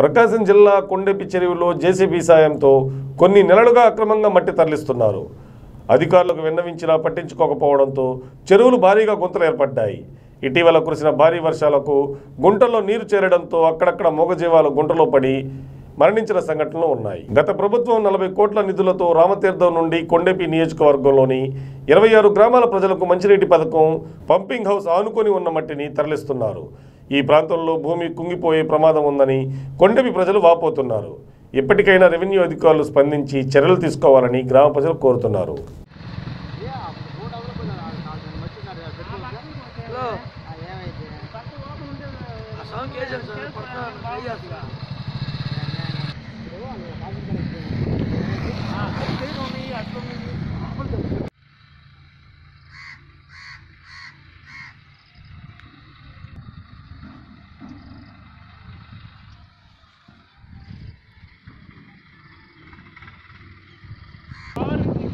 ప్రకాశం జిల్లా కొండెపి చెరువులో జేసీబీ సాయంతో కొన్ని నెలలుగా అక్రమంగా మట్టి తరలిస్తున్నారు అధికారులకు విన్నవించినా పట్టించుకోకపోవడంతో చెరువులు భారీగా గుంతలు ఏర్పడ్డాయి ఇటీవల కురిసిన భారీ వర్షాలకు గుంటల్లో నీరు చేరడంతో అక్కడక్కడ మూగజీవాలు గుంటలో పడి మరణించిన సంఘటనలు ఉన్నాయి గత ప్రభుత్వం నలభై కోట్ల నిధులతో రామతీర్థం నుండి కొండెపి నియోజకవర్గంలోని ఇరవై ఆరు గ్రామాల ప్రజలకు మంచినీటి పథకం పంపింగ్ హౌస్ ఆనుకొని ఉన్న మట్టిని తరలిస్తున్నారు ఈ ప్రాంతంలో భూమి కుంగిపోయే ప్రమాదం ఉందని కొండెపి ప్రజలు వాపోతున్నారు ఇప్పటికైనా రెవెన్యూ అధికారులు స్పందించి చర్యలు తీసుకోవాలని గ్రామ ప్రజలు కోరుతున్నారు హలో ఆ సౌండ్ చేశాను సార్ కొడతా ట్రై చేస్తా కావాలి